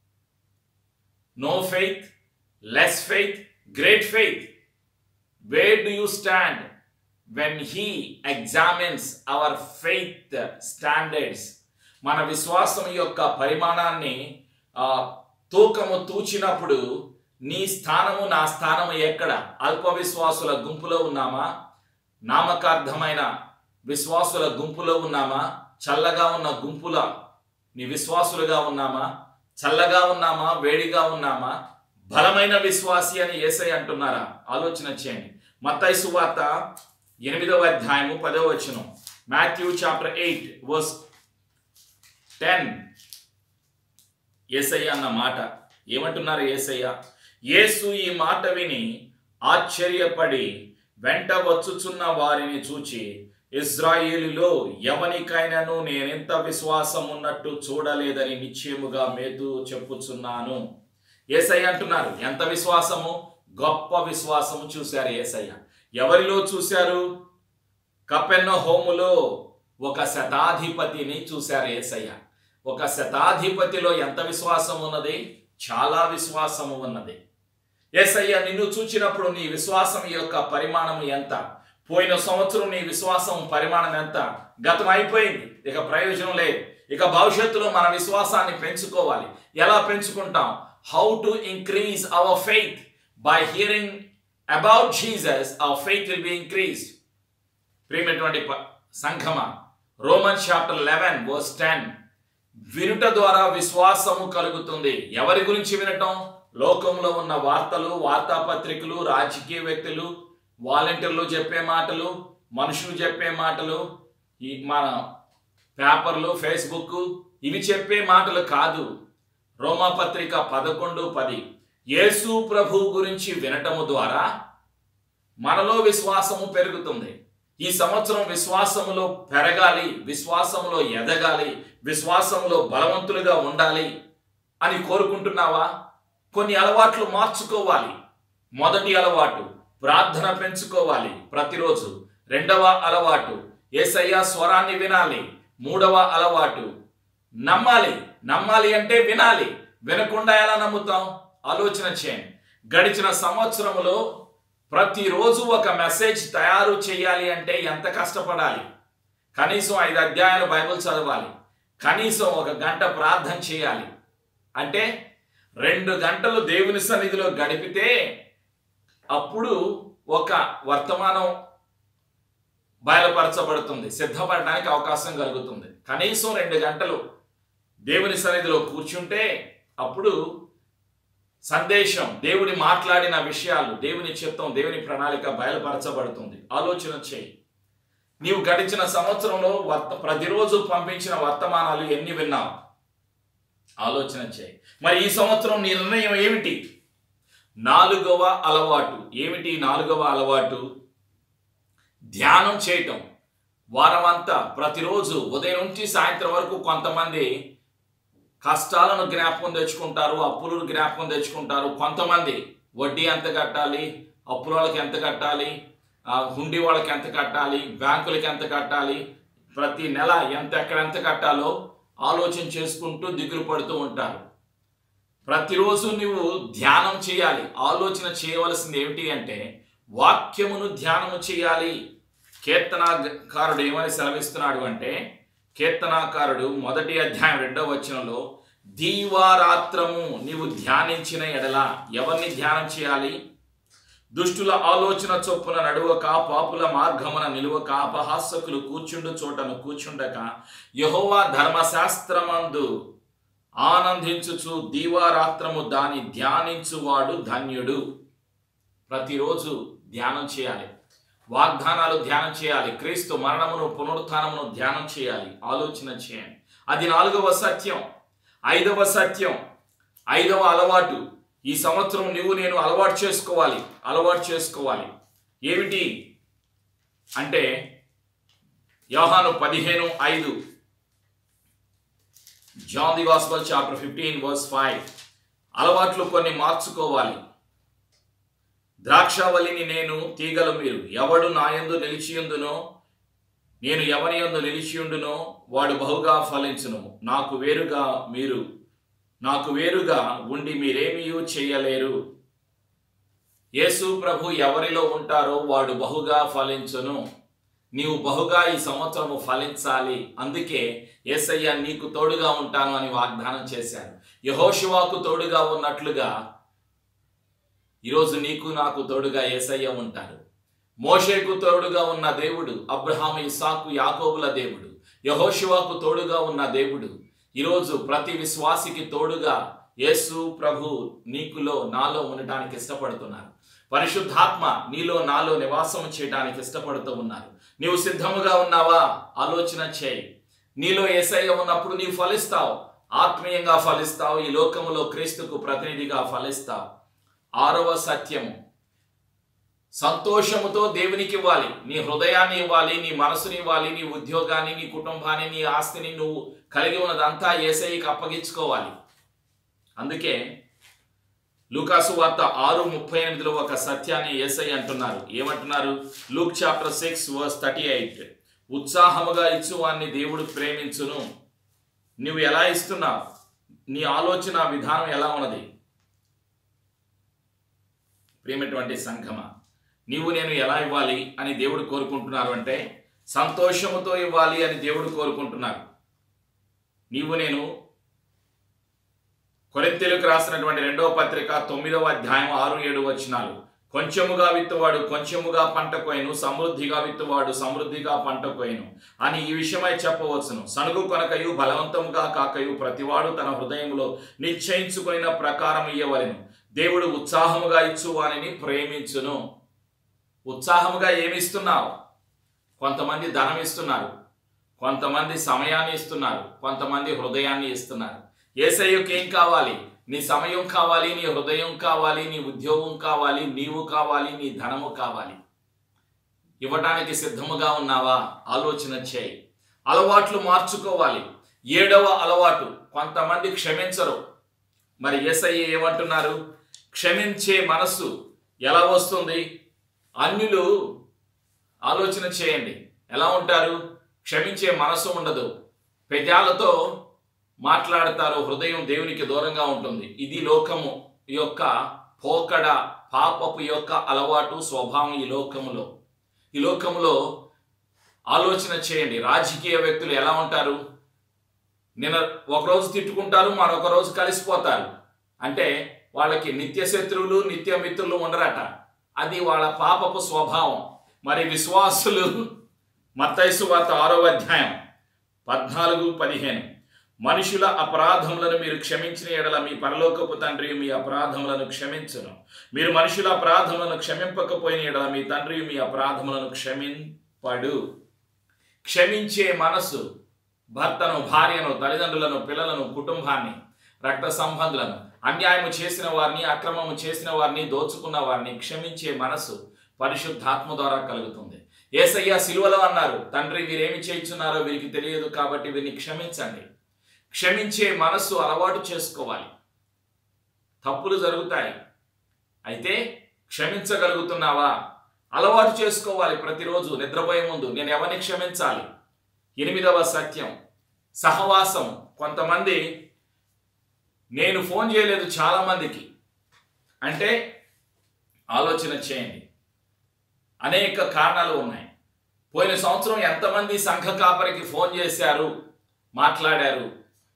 no faith less faith great faith where do you stand when he examines our faith standards మన విశ్వాసం యొక్క పరిమాణాన్ని ఆ, తూకము తూచినప్పుడు నీ స్థానము నా స్థానము ఎక్కడ అల్ప విశ్వాసుల గుంపులో ఉన్నామా నామకార్థమైన విశ్వాసుల గుంపులో ఉన్నామా చల్లగా ఉన్న గుంపుల నీ విశ్వాసులుగా ఉన్నామా చల్లగా ఉన్నామా వేడిగా ఉన్నామా బలమైన విశ్వాసి అని ఏసై అంటున్నారా ఆలోచన చేయండి మత్తయి సువార్త ఎనిమిదవ అధ్యాయము పదవ వచనం Matthew chapter eight verse ten Yesayya అన్న మాట ఏమంటున్నారు ఏసయ్య యేసు ఈ మాట విని ఆశ్చర్యపడి వెంట వచ్చుచున్న వారిని చూచి ఇజ్రాయేలులో ఎవనికైనాను నేనెంత విశ్వాసం ఉన్నట్టు చూడలేదని నిశ్చయముగా మేతూ చెప్పుచున్నాను ఏసయ్య అంటున్నారు ఎంత విశ్వాసము గొప్ప విశ్వాసము చూశారు ఏసయ్య ఎవరిలో చూశారు కపెన్న హోములో ఒక శతాధిపతిని చూశారు ఏసయ్య ఒక శతాధిపతిలో ఎంత విశ్వాసం ఉన్నది చాలా విశ్వాసము ఉన్నది ఏసయ్య నిన్ను చూచినప్పుడు నీ విశ్వాసం యొక్క పరిమాణం ఎంత పోయిన సంవత్సరం నీ విశ్వాసం పరిమాణం ఎంత గతం అయిపోయింది ఇక ప్రయోజనం లేదు ఇక భవిష్యత్తులో మన విశ్వాసాన్ని పెంచుకోవాలి ఎలా పెంచుకుంటాం how to increase our faith by hearing about Jesus our faith will be increased ప్రియమైనటువంటి ప- సంఘమా Roman chapter eleven verse ten వినుట ద్వారా విశ్వాసము కలుగుతుంది ఎవరి గురించి వినటం లోకంలో ఉన్న వార్తలు వార్తాపత్రికలు రాజకీయ వ్యక్తులు వాలంటీర్లు చెప్పే మాటలు మనుషులు చెప్పే మాటలు ఈ మన పేపర్లు ఫేస్బుక్ ఇవి చెప్పే మాటలు కాదు రోమాపత్రిక పదకొండు పది యేసు ప్రభు గురించి వినటము ద్వారా మనలో విశ్వాసము పెరుగుతుంది ఈ సంవత్సరం విశ్వాసములో పెరగాలి విశ్వాసములో ఎదగాలి విశ్వాసములో బలవంతులుగా ఉండాలి అని కోరుకుంటున్నావా కొన్ని అలవాట్లు మార్చుకోవాలి మొదటి అలవాటు ప్రార్థన పెంచుకోవాలి ప్రతిరోజు రెండవ అలవాటు ఏసయ్య స్వరాన్ని వినాలి మూడవ అలవాటు నమ్మాలి నమ్మాలి అంటే వినాలి వినకుండా ఎలా నమ్ముతాం ఆలోచన చేయండి గడిచిన సంవత్సరములో ప్రతిరోజు ఒక మెసేజ్ తయారు చేయాలి అంటే ఎంత కష్టపడాలి కనీసం ఐదు అధ్యాయాలు బైబిల్ చదవాలి కనీసం ఒక గంట ప్రార్థన చేయాలి అంటే రెండు గంటలు దేవుని సన్నిధిలో గడిపితే అప్పుడు ఒక వర్తమానం బయలుపరచబడుతుంది సిద్ధపడడానికి అవకాశం కలుగుతుంది కనీసం రెండు గంటలు దేవుని సన్నిధిలో కూర్చుంటే అప్పుడు సందేశం దేవుడి మాట్లాడిన విషయాలు దేవుని చిత్తం దేవుని ప్రణాళిక బయలుపరచబడుతుంది ఆలోచన చేయి నీవు గడిచిన సంవత్సరంలో వర్త ప్రతిరోజు పంపించిన వర్తమానాలు ఎన్ని విన్నావు ఆలోచన చేయి మరి ఈ సంవత్సరం నీ నిర్ణయం ఏమిటి నాలుగవ అలవాటు ఏమిటి నాలుగవ అలవాటు ధ్యానం చేయటం వారమంతా ప్రతిరోజు ఉదయం నుంచి సాయంత్రం వరకు కొంతమంది కష్టాలను జ్ఞాపకం తెచ్చుకుంటారు అప్పులను జ్ఞాపకం తెచ్చుకుంటారు కొంతమంది వడ్డీ ఎంత కట్టాలి అప్పుల వాళ్ళకి ఎంత కట్టాలి ఆ, హుండీ వాళ్ళకి ఎంత కట్టాలి బ్యాంకులకి ఎంత కట్టాలి ప్రతి నెల ఎంత ఎక్కడ ఎంత కట్టాలో ఆలోచన చేసుకుంటూ దిగులు పడుతూ ఉంటారు ప్రతిరోజు నువ్వు ధ్యానం చేయాలి ఆలోచన చేయవలసింది ఏమిటి అంటే వాక్యమును ధ్యానము చేయాలి కీర్తనాకారుడు ఏమని సెలవిస్తున్నాడు అంటే కీర్తనాకారుడు మొదటి అధ్యాయం రెండవ వచనంలో దీవారాత్రము నీవు ధ్యానించిన ఎడల ఎవరిని ధ్యానం చేయాలి దుష్టుల ఆలోచన చొప్పున నడువక పాపుల మార్గమున నిలువక అపహాసకులు కూర్చుండు చోటను కూర్చుండక యహోవా ధర్మశాస్త్రమందు ఆనందించుచు దీవారాత్రము దాని ధ్యానించువాడు ధన్యుడు ప్రతిరోజు ధ్యానం చేయాలి వాగ్దానాలు ధ్యానం చేయాలి క్రీస్తు మరణమును పునరుత్థానమును ధ్యానం చేయాలి ఆలోచన చేయండి అది నాలుగవ సత్యం ఐదవ సత్యం ఐదవ అలవాటు ఈ సంవత్సరం నువ్వు నేను అలవాటు చేసుకోవాలి అలవాటు చేసుకోవాలి ఏమిటి అంటే యోహాను పదిహేను ఐదు John the gospel chapter fifteen verse five అలవాట్లు కొన్ని మార్చుకోవాలి ద్రాక్షావల్లిని నేను తీగలు మీరు ఎవడు నాయందు నిలిచియుందునో నేను ఎవరి యందు నిలిచియుండునో వాడు బహుగా ఫలించును నాకు వేరుగా మీరు నాకు వేరుగా ఉండి మీరేమీ చేయలేరు యేసు ప్రభు ఎవరిలో ఉంటారో వాడు బహుగా ఫలించును నీవు బహుగా ఈ సంవత్సరము ఫలించాలి అందుకే యేసయ్య నీకు తోడుగా ఉంటాను అని వాగ్దానం చేశాడు యహోశివాకు తోడుగా ఉన్నట్లుగా ఈరోజు నీకు నాకు తోడుగా యేసయ్య ఉంటాడు మోషేకు తోడుగా ఉన్న దేవుడు అబ్రహాము ఇసాకు యాకోబుల దేవుడు యహోశివాకు తోడుగా ఉన్న దేవుడు ఈరోజు ప్రతి విశ్వాసికి తోడుగా యేసు ప్రభు నీకులో నాలో ఉండటానికి ఇష్టపడుతున్నారు పరిశుద్ధాత్మ నీలో నాలో నివాసం చేయడానికి ఇష్టపడుతూ ఉన్నారు నీవు సిద్ధముగా ఉన్నావా ఆలోచన చేయి నీలో ఏసయ్య ఉన్నప్పుడు నీవు ఫలిస్తావు ఆత్మీయంగా ఫలిస్తావు ఈ లోకములో క్రీస్తుకు ప్రతినిధిగా ఫలిస్తావు ఆరవ సత్యము సంతోషముతో దేవునికి ఇవ్వాలి నీ హృదయాన్ని ఇవ్వాలి నీ మనసుని ఇవ్వాలి నీ ఉద్యోగాన్ని నీ కుటుంబాన్ని నీ ఆస్తిని నువ్వు కలిగి ఉన్నదంతా ఏసైకి అప్పగించుకోవాలి అందుకే లూకాసు వార్త ఆరు ముప్పై ఎనిమిదిలో ఒక సత్యాన్ని ఏసై అంటున్నారు ఏమంటున్నారు Luke chapter six verse thirty eight ఉత్సాహముగా ఇచ్చువాన్ని దేవుడు ప్రేమించును నువ్వు ఎలా ఇస్తున్నావు నీ ఆలోచన విధానం ఎలా ఉన్నది ప్రేమటువంటి సంఘమ నీవు నేను ఎలా ఇవ్వాలి అని దేవుడు కోరుకుంటున్నారు అంటే సంతోషముతో ఇవ్వాలి అని దేవుడు కోరుకుంటున్నారు నీవు నేను కొరింతెలకు రాసినటువంటి రెండవ పత్రిక తొమ్మిదవ అధ్యాయం ఆరు ఏడు వచనాలు కొంచెముగా విత్తువాడు కొంచెముగా పంట కోయను సమృద్ధిగా విత్తువాడు సమృద్ధిగా పంట కోయను అని ఈ విషయమై చెప్పవచ్చును సనుగు కొనకయు బలవంతముగా కాకయు ప్రతివాడు తన హృదయంలో నిశ్చయించుకున్న ప్రకారం ఇయ్యవలెను దేవుడు ఉత్సాహముగా ఇచ్చు వానిని ప్రేమించును ఉత్సాహముగా ఏమి ఇస్తున్నావు కొంతమంది ధనం ఇస్తున్నారు కొంతమంది సమయాన్ని ఇస్తున్నారు కొంతమంది హృదయాన్ని ఇస్తున్నారు ఏసయ్యకి ఏం కావాలి నీ సమయం కావాలి నీ హృదయం కావాలి నీ ఉద్యోగం కావాలి నీవు కావాలి నీ ధనము కావాలి ఇవ్వటానికి సిద్ధముగా ఉన్నావా ఆలోచన చేయి అలవాట్లు మార్చుకోవాలి ఏడవ అలవాటు కొంతమంది క్షమించరు మరి ఏసయ్య ఏమంటున్నారు క్షమించే మనస్సు ఎలా వస్తుంది అన్యులు ఆలోచన చేయండి ఎలా ఉంటారు క్షమించే మనసు ఉండదు పెదాలతో మాట్లాడతారు హృదయం దేవునికి దూరంగా ఉంటుంది ఇది లోకము యొక్క పోకడ పాపపు యొక్క అలవాటు స్వభావం ఈ లోకములో ఈ లోకములో ఆలోచన చేయండి రాజకీయ వ్యక్తులు ఎలా ఉంటారు నిన్న ఒకరోజు తిట్టుకుంటారు మరొక రోజు కలిసిపోతారు అంటే వాళ్ళకి నిత్య శత్రువులు నిత్య మిత్రులు ఉండరట అది వాళ్ళ పాపపు స్వభావం మరి విశ్వాసులు మత్తైసు వార్త ఆరో అధ్యాయం పద్నాలుగు పదిహేను మనుషుల అపరాధములను మీరు క్షమించిన ఎడల మీ పరలోకపు తండ్రి మీ అపరాధములను క్షమించును మీరు మనుషుల అపరాధములను క్షమింపకపోయిన ఎడల మీ తండ్రి మీ అపరాధములను క్షమింపడు క్షమించే మనసు భర్తను భార్యను తల్లిదండ్రులను పిల్లలను కుటుంబాన్ని రక్త సంబంధులను అన్యాయము చేసిన వారిని అక్రమము చేసిన వారిని దోచుకున్న వారిని క్షమించే మనసు పరిశుద్ధాత్మ ద్వారా కలుగుతుంది ఏసయ్య సిలువలో అన్నారు తండ్రి వీరేమి చేయించున్నారో వీరికి తెలియదు కాబట్టి వీరిని క్షమించండి క్షమించే మనస్సు అలవాటు చేసుకోవాలి తప్పులు జరుగుతాయి అయితే క్షమించగలుగుతున్నావా అలవాటు చేసుకోవాలి ప్రతిరోజు నిద్రపోయే ముందు నేను ఎవరిని క్షమించాలి ఎనిమిదవ సత్యం సహవాసం కొంతమంది నేను ఫోన్ చేయలేదు చాలామందికి అంటే ఆలోచన చేయండి అనేక కారణాలు ఉన్నాయి పోయిన సంవత్సరం ఎంతమంది సంఘ కాపరికి ఫోన్ చేశారు మాట్లాడారు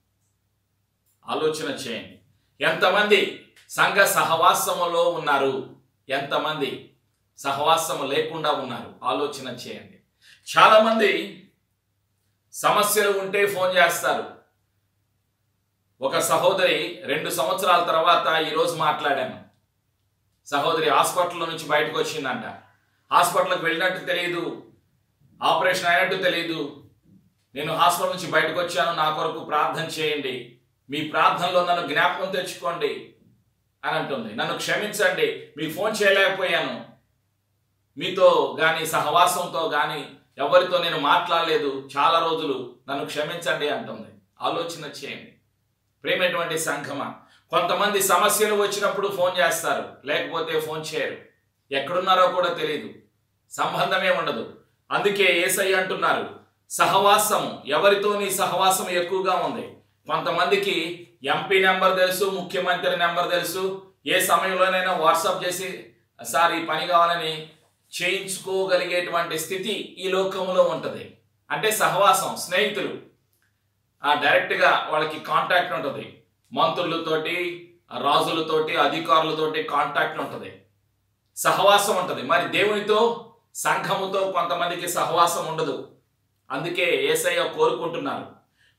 ఆలోచన చేయండి ఎంతమంది సంఘ సహవాసములో ఉన్నారు ఎంతమంది సహవాసము లేకుండా ఉన్నారు ఆలోచన చేయండి చాలామంది సమస్యలు ఉంటే ఫోన్ చేస్తారు ఒక సహోదరి రెండు సంవత్సరాల తర్వాత ఈరోజు మాట్లాడాను సహోదరి హాస్పిటల్ నుంచి బయటకు వచ్చిందంట హాస్పిటల్కి వెళ్ళినట్టు తెలియదు ఆపరేషన్ అయినట్టు తెలియదు నేను హాస్పిటల్ నుంచి బయటకు వచ్చాను నా కొరకు ప్రార్థన చేయండి మీ ప్రార్థనలో నన్ను జ్ఞాపకం తెచ్చుకోండి అని అంటుంది నన్ను క్షమించండి మీకు ఫోన్ చేయలేకపోయాను మీతో కానీ సహవాసంతో కానీ ఎవరితో నేను మాట్లాడలేదు చాలా రోజులు నన్ను క్షమించండి అంటుంది ఆలోచన చేయండి ప్రేమటువంటి సంఘమ కొంతమంది సమస్యలు వచ్చినప్పుడు ఫోన్ చేస్తారు లేకపోతే ఫోన్ చేయరు ఎక్కడున్నారో కూడా తెలియదు సంబంధమే ఉండదు అందుకే ఏసై అంటున్నారు సహవాసము ఎవరితో నీ సహవాసం ఎక్కువగా ఉంది కొంతమందికి ఎంపీ నెంబర్ తెలుసు ముఖ్యమంత్రి నెంబర్ తెలుసు ఏ సమయంలోనైనా వాట్సాప్ చేసి సార్ ఈ పని కావాలని చేయించుకోగలిగేటువంటి స్థితి ఈ లోకంలో ఉంటుంది అంటే సహవాసం స్నేహితులు ఆ డైరెక్ట్గా వాళ్ళకి కాంటాక్ట్ ఉంటుంది మంత్రులతోటి రాజులతోటి అధికారులతోటి కాంటాక్ట్ ఉంటుంది సహవాసం ఉంటుంది మరి దేవునితో సంఘముతో కొంతమందికి సహవాసం ఉండదు అందుకే ఏసయ్య కోరుకుంటున్నారు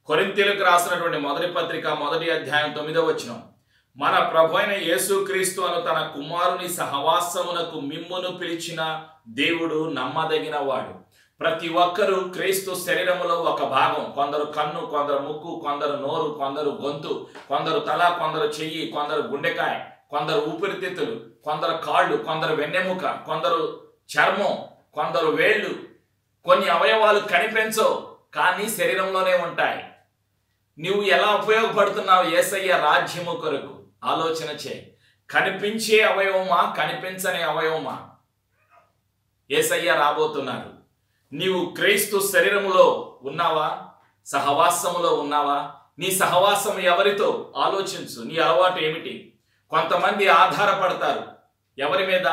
కొరింతీలకు రాసినటువంటి మొదటి పత్రిక మొదటి అధ్యాయం తొమ్మిదో వచనం మన ప్రభు అయిన యేసుక్రీస్తు అను తన కుమారుని సహవాసమునకు మిమ్మును పిలిచిన దేవుడు నమ్మదగిన వాడు ప్రతి ఒక్కరూ క్రీస్తు శరీరములో ఒక భాగం కొందరు కన్ను కొందరు ముక్కు కొందరు నోరు కొందరు గొంతు కొందరు తల కొందరు చెయ్యి కొందరు గుండెకాయ కొందరు ఊపిరితిత్తులు కొందరు కాళ్ళు కొందరు వెన్నెముక కొందరు చర్మం కొందరు వేళ్ళు కొన్ని అవయవాలు కనిపించవు కానీ శరీరంలోనే ఉంటాయి నువ్వు ఎలా ఉపయోగపడుతున్నావు ఏసయ్య రాజ్యము కొరకు ఆలోచన చేయి కనిపించే అవయవమా కనిపించని అవయవమా ఏసయ్య రాబోతున్నారు నీవు క్రీస్తు శరీరములో ఉన్నావా సహవాసములో ఉన్నావా నీ సహవాసం ఎవరితో ఆలోచించు నీ అలవాటు ఏమిటి కొంతమంది ఆధారపడతారు ఎవరి మీద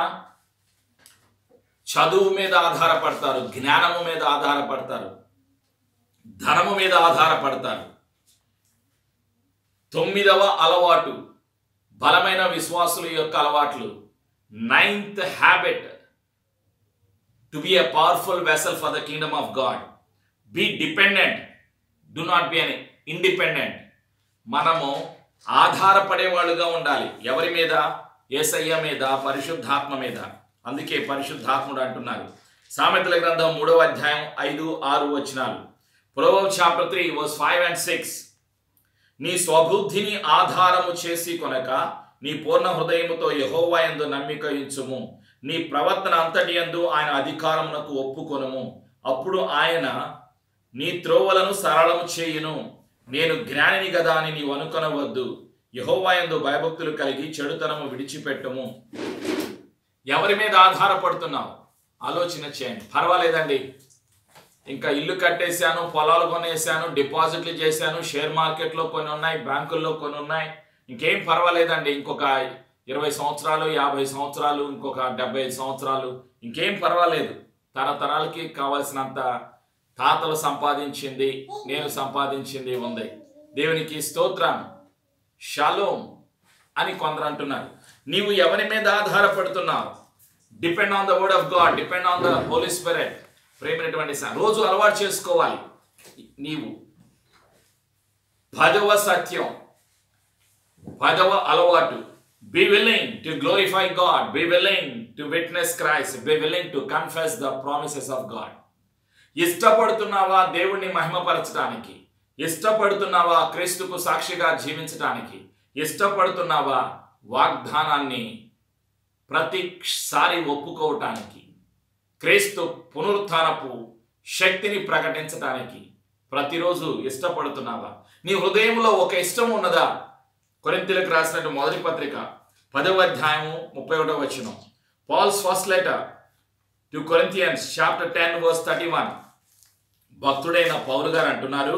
చదువు మీద ఆధారపడతారు జ్ఞానము మీద ఆధారపడతారు ధనము మీద ఆధారపడతారు తొమ్మిదవ అలవాటు బలమైన విశ్వాసుల యొక్క అలవాట్లు ninth habit to be a powerful vessel for the kingdom of God be dependent do not be అని ఇండిపెండెంట్ మనము ఆధారపడేవాళ్ళుగా ఉండాలి ఎవరి మీద ఏసయ్య మీద పరిశుద్ధాత్మ మీద అందుకే పరిశుద్ధాత్ముడు అంటున్నారు సామెతల గ్రంథం మూడవ అధ్యాయం ఐదు ఆరు వచనాలు proverb chapter three verse five and six నీ స్వబుద్ధిని ఆధారము చేసి కొనక నీ పూర్ణ హృదయముతో యహోవా యందు నమ్మిక ఉంచుము నీ ప్రవర్తన అంతటి యందు ఆయన అధికారమునకు ఒప్పుకొనుము అప్పుడు ఆయన నీ త్రోవలను సరళము చేయును నేను జ్ఞానిని గదా అని నీవు అనుకొనవద్దు యహోవా యందు భయభక్తులు కలిగి చెడుతనము విడిచిపెట్టుము ఎవరి మీద ఆధారపడుతున్నావు ఆలోచన చేయండి పర్వాలేదండి ఇంకా ఇల్లు కట్టేశాను పొలాలు కొనేసాను డిపాజిట్లు చేశాను షేర్ మార్కెట్లో కొన్ని ఉన్నాయి బ్యాంకుల్లో కొన్ని ఉన్నాయి ఇంకేం పర్వాలేదండి ఇంకొక ఇరవై సంవత్సరాలు యాభై సంవత్సరాలు ఇంకొక డెబ్బై ఐదు సంవత్సరాలు ఇంకేం పర్వాలేదు తరతరాలకి కావాల్సినంత తాతలు సంపాదించింది నేను సంపాదించింది ఉంది దేవునికి స్తోత్రం షలోం అని కొందరు అంటున్నారు నీవు ఎవరి మీద ఆధారపడుతున్నావు depend on the word of God depend on the Holy Spirit ప్రేమైనటువంటి స- రోజు అలవాటు చేసుకోవాలి నీవు పదవ సత్యం పదవ అలవాటు be willing to glorify God be willing to witness Christ be willing to confess the promises of God ఇష్టపడుతున్నావా దేవుణ్ణి మహిమపరచడానికి ఇష్టపడుతున్నావా క్రీస్తుకు సాక్షిగా జీవించడానికి ఇష్టపడుతున్నావా వాగ్దానాన్ని ప్రతిసారి ఒప్పుకోవటానికి క్రీస్తు పునరుత్థానపు శక్తిని ప్రకటించడానికి ప్రతిరోజు ఇష్టపడుతున్నావా నీ హృదయంలో ఒక ఇష్టం ఉన్నదా కొరింతలకు రాసినట్టు మొదటి పత్రిక పదవ అధ్యాయము ముప్పై ఒకటో వచనం Paul's first letter to Corinthians chapter ten verse thirty one భక్తుడైన పౌరు గారు అంటున్నారు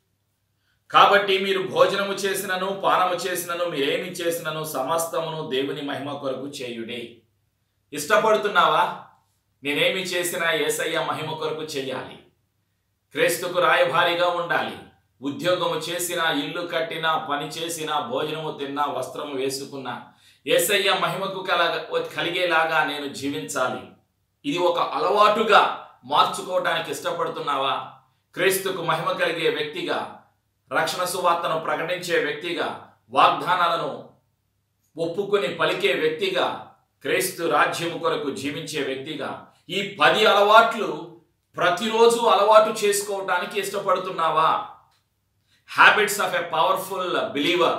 కాబట్టి మీరు భోజనము చేసినను పానము చేసినను మీరేమి చేసినను సమస్తమును దేవుని మహిమ కొరకు చేయుడి ఇష్టపడుతున్నావా నేనేమి చేసినా ఏసయ్య మహిమ కొరకు చెయ్యాలి క్రీస్తుకు రాయభారిగా ఉండాలి ఉద్యోగము చేసినా ఇల్లు కట్టినా పని చేసినా భోజనము తిన్నా వస్త్రము వేసుకున్నా ఏసయ్య మహిమకు కల కలిగేలాగా నేను జీవించాలి ఇది ఒక అలవాటుగా మార్చుకోవడానికి ఇష్టపడుతున్నావా క్రీస్తుకు మహిమ కలిగే వ్యక్తిగా రక్షణ సువార్తను ప్రకటించే వ్యక్తిగా వాగ్దానాలను ఒప్పుకొని పలికే వ్యక్తిగా క్రీస్తు రాజ్యము కొరకు జీవించే వ్యక్తిగా ఈ పది అలవాట్లు ప్రతిరోజు అలవాటు చేసుకోవటానికి ఇష్టపడుతున్నావా habits of a powerful believer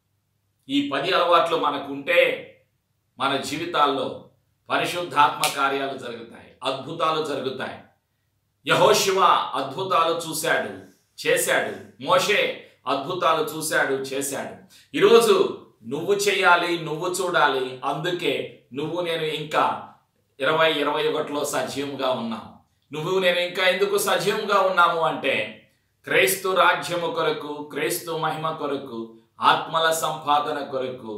ఈ పది అలవాట్లు మనకు ఉంటే మన జీవితాల్లో పరిశుద్ధాత్మ కార్యాలు జరుగుతాయి అద్భుతాలు జరుగుతాయి యహోశివ అద్భుతాలు చూశాడు చేశాడు మోషే అద్భుతాలు చూశాడు చేశాడు ఈరోజు నువ్వు చేయాలి నువ్వు చూడాలి అందుకే నువ్వు నేను ఇంకా ఇరవై ఇరవై ఒకటిలో సజీవంగా ఉన్నాం నువ్వు నేను ఇంకా ఎందుకు సజీవంగా ఉన్నాము అంటే క్రైస్తు రాజ్యము కొరకు క్రైస్తు మహిమ కొరకు ఆత్మల సంపాదన కొరకు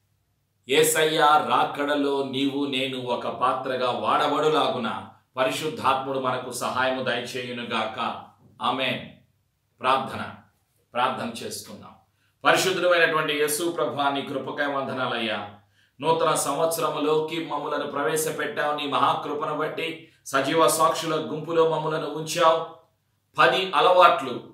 ఏసయ్య రాకడలో నీవు నేను ఒక పాత్రగా వాడబడులాగున పరిశుద్ధాత్ముడు మనకు సహాయము దయచేయునుగాక ఆమె ప్రార్థన ప్రార్థన చేసుకుందాం పరిశుద్ధుడైనటువంటి యేసు ప్రభా నీ కృపకై వందనాలయ్యా నూతన సంవత్సరములోకి మమ్మలను ప్రవేశపెట్టావు నీ మహాకృపను బట్టి సజీవ సాక్షుల గుంపులో మమ్మలను ఉంచావు పది అలవాట్లు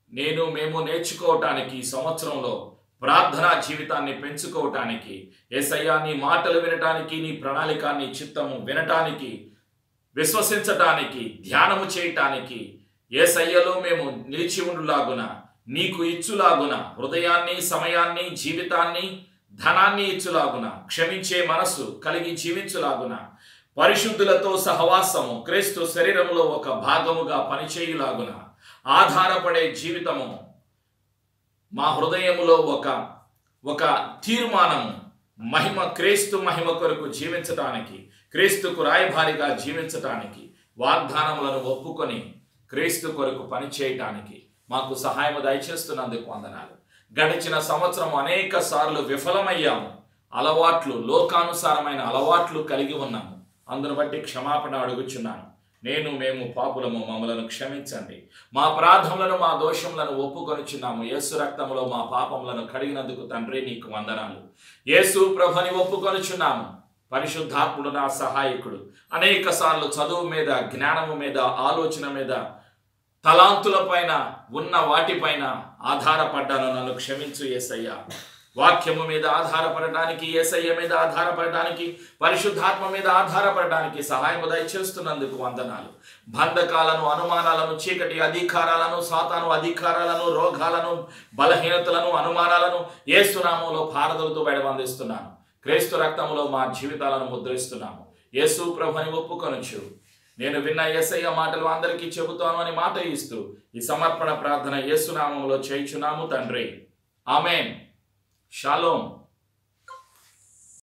నేను మేము నేర్చుకోవటానికి ఈ సంవత్సరంలో ప్రార్థనా జీవితాన్ని పెంచుకోవటానికి ఏసయ్యా నీ మాటలు వినటానికి నీ ప్రణాళిక నీ చిత్తము వినటానికి విశ్వసించటానికి ధ్యానము చేయటానికి ఏసయ్యలో మేము నిలిచి ఉండులాగున నీకు ఇచ్చులాగున హృదయాన్ని సమయాన్ని జీవితాన్ని ధనాన్ని ఇచ్చులాగున క్షమించే మనసు కలిగి జీవించులాగున పరిశుద్ధులతో సహవాసము క్రీస్తు శరీరములో ఒక భాగముగా పనిచేయులాగున ఆధారపడే జీవితము మా హృదయములో ఒక ఒక తీర్మానము మహిమ క్రీస్తు మహిమ కొరకు జీవించటానికి క్రీస్తుకు రాయభారిగా జీవించటానికి వాగ్దానములను ఒప్పుకొని క్రీస్తు కొరకు పనిచేయటానికి మాకు సహాయము దయచేస్తున్నందుకు వందనాలు గడిచిన సంవత్సరం అనేక సార్లు విఫలమయ్యాము అలవాట్లు లోకానుసారమైన అలవాట్లు కలిగి ఉన్నాము అందును బట్టి క్షమాపణ అడుగుచున్నాను నేను మేము పాపులము మమ్మలను క్షమించండి మా ప్రార్థనలను మా దోషములను ఒప్పుకొనిచున్నాము యేసు రక్తములో మా పాపములను కడిగినందుకు తండ్రి నీకు వందనాలు యేసు ప్రభుని ఒప్పుకొనిచున్నాము పరిశుద్ధాత్ముడు నా సహాయకుడు అనేక సార్లు చదువు మీద జ్ఞానము మీద ఆలోచన మీద తలాంతులపైన ఉన్న వాటిపైన ఆధారపడ్డాను నన్ను క్షమించు ఏసయ్యా వాక్యము మీద ఆధారపడడానికి ఏసయ్య మీద ఆధారపడడానికి పరిశుద్ధాత్మ మీద ఆధారపడడానికి సహాయం దయచేస్తున్నందుకు వందనాలు బంధకాలను అనుమానాలను చీకటి అధికారాలను సాతాను అధికారాలను రోగాలను బలహీనతలను అనుమానాలను ఏసునామంలో భారతులతో బయటబంధిస్తున్నాను క్రీస్తు రక్తములో మా జీవితాలను ముద్రిస్తున్నాము యేసు ప్రభుని ఒప్పుకొనొచ్చు నేను విన్న యేసయ్య మాటలు అందరికీ చెబుతాను అని మాట ఇస్తూ ఈ సమర్పణ ప్రార్థన యేసునామంలో చేయుచున్నాము తండ్రి ఆమెన్ షాలోం